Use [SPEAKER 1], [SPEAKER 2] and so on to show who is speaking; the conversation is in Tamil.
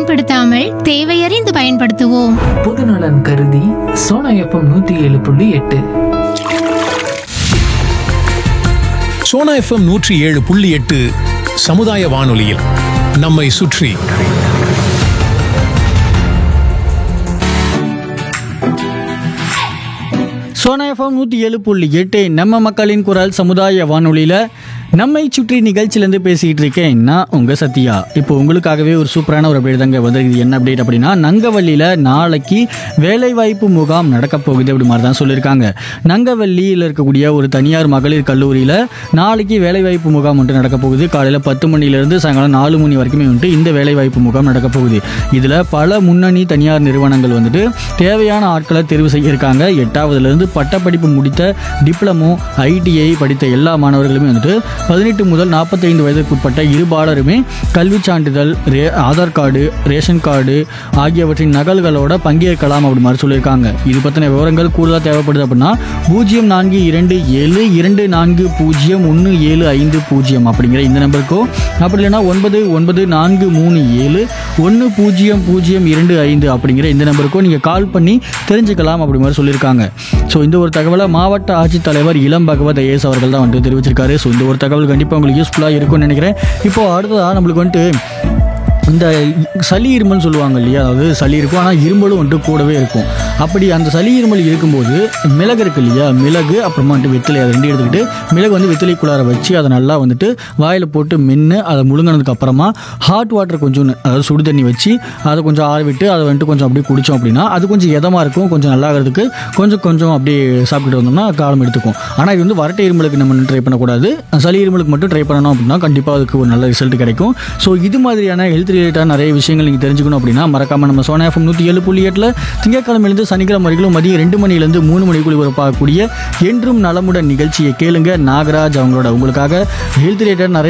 [SPEAKER 1] பயன்படுத்தாமல் தேவையறிந்து பயன்படுத்துவோம்
[SPEAKER 2] பொதுநலன் கருதி சோனா எஃப்எம் நூத்தி ஏழு புள்ளி எட்டு
[SPEAKER 3] சோனா எஃப்எம் நூற்றி ஏழு புள்ளி எட்டு சமுதாய வானொலியில் நம்மை சுற்றி
[SPEAKER 4] சோனா எஃப்எம் நூற்றி ஏழு புள்ளி எட்டு நம்ம மக்களின் குரல் சமுதாய வானொலியில் நம்மை சுற்றி நிகழ்ச்சியிலேருந்து பேசிக்கிட்டு இருக்கேன் நான் உங்கள் சத்யா இப்போ உங்களுக்காகவே ஒரு சூப்பரான ஒரு அப்டேட் தாங்க வந்திருக்குது என்ன அப்டேட் அப்படின்னா நங்கவள்ளியில் நாளைக்கு வேலைவாய்ப்பு முகாம் நடக்க போகுது அப்படி மாதிரி தான் சொல்லியிருக்காங்க நங்கவள்ளியில் இருக்கக்கூடிய ஒரு தனியார் மகளிர் கல்லூரியில் நாளைக்கு வேலைவாய்ப்பு முகாம் ஒன்று நடக்க போகுது காலையில் பத்து மணிலேருந்து சாயங்காலம் நாலு மணி வரைக்குமே வந்துட்டு இந்த வேலைவாய்ப்பு முகாம் நடக்க போகுது இதில் பல முன்னணி தனியார் நிறுவனங்கள் வந்துட்டு தேவையான ஆட்களை தேர்வு செய்யிருக்காங்க எட்டாவதுலேருந்து பட்டப்படிப்பு முடித்த டிப்ளமோ ஐடிஐ படித்த எல்லா மாணவர்களுமே வந்துட்டு பதினெட்டு முதல் நாற்பத்தைந்து வயதுக்குட்பட்ட இருபாலருமே கல்விச் சான்றிதழ் ரே ஆதார் கார்டு ரேஷன் கார்டு ஆகியவற்றின் நகல்களோட பங்கேற்கலாம் அப்படி மாதிரி சொல்லியிருக்காங்க இது பற்றின விவரங்கள் கூடுதலாக தேவைப்படுது அப்படின்னா பூஜ்ஜியம் நான்கு இரண்டு ஏழு இரண்டு நான்கு பூஜ்ஜியம் ஒன்று ஏழு ஐந்து பூஜ்ஜியம் அப்படிங்கிற இந்த நம்பருக்கோ அப்படி இல்லைன்னா ஒன்பது ஒன்பது நான்கு மூணு ஏழு ஒன்று பூஜ்ஜியம் பூஜ்ஜியம் இரண்டு ஐந்து அப்படிங்கிற இந்த நம்பருக்கோ நீங்கள் கால் பண்ணி தெரிஞ்சுக்கலாம் அப்படி மாதிரி சொல்லியிருக்காங்க ஸோ இந்த ஒரு தகவலை மாவட்ட ஆட்சித்தலைவர் இளம் பகவத் ஐஏஎஸ் அவர்கள் தான் வந்துட்டு தெரிவிச்சிருக்காரு ஸோ இந்த ஒரு தகவல் கண்டிப்பாக உங்களுக்கு யூஸ்ஃபுல்லாக இருக்கும்னு நினைக்கிறேன் இப்போ அடுத்ததாக நம்மளுக்கு வந்துட்டு இந்த சளி இருமல்னு சொல்லுவாங்க இல்லையா அதாவது சளி இருக்கும் ஆனால் இருமலும் வந்துட்டு கூடவே இருக்கும் அப்படி அந்த சளி இருமல் இருக்கும்போது மிளகு இருக்கு இல்லையா மிளகு அப்புறமா வந்துட்டு வெத்திலை அதை ரெண்டு எடுத்துக்கிட்டு மிளகு வந்து வெத்திலைக்குள்ளார வச்சு அதை நல்லா வந்துட்டு வாயில் போட்டு மென்று அதை முழுங்கினதுக்கு அப்புறமா ஹாட் வாட்டர் கொஞ்சம் அதாவது சுடு தண்ணி வச்சு அதை கொஞ்சம் ஆற விட்டு அதை வந்துட்டு கொஞ்சம் அப்படியே குடித்தோம் அப்படின்னா அது கொஞ்சம் இதமாக இருக்கும் கொஞ்சம் நல்லாகிறதுக்கு கொஞ்சம் கொஞ்சம் அப்படியே சாப்பிட்டுட்டு வந்தோம்னா காலம் எடுத்துக்கும் ஆனால் இது வந்து வரட்டை இருமலுக்கு நம்ம ட்ரை பண்ணக்கூடாது சளி இருமலுக்கு மட்டும் ட்ரை பண்ணணும் அப்படின்னா கண்டிப்பாக அதுக்கு ஒரு நல்ல ரிசல்ட் கிடைக்கும் ஸோ இது மாதிரியான ஹெல்த் ரிலேட்டடாக நிறைய விஷயங்கள் நீங்கள் தெரிஞ்சுக்கணும் அப்படின்னா மறக்காம நம்ம சோனா எஃப்எம் நூற்றி ஏழு புள்ளி எட்டில் திங்கட்கிழமையிலேருந்து சனிக்கிழமை வரைக்கும் மதியம் ரெண்டு மணிலேருந்து மூணு மணிக்குள்ள ஒரு பார்க்கக்கூடிய என்றும் நலமுடன் நிகழ்ச்சியை கேளுங்க நாகராஜ் அவங்களோட உங்களுக்காக ஹெல்த் ரிலேட்டட் நிறைய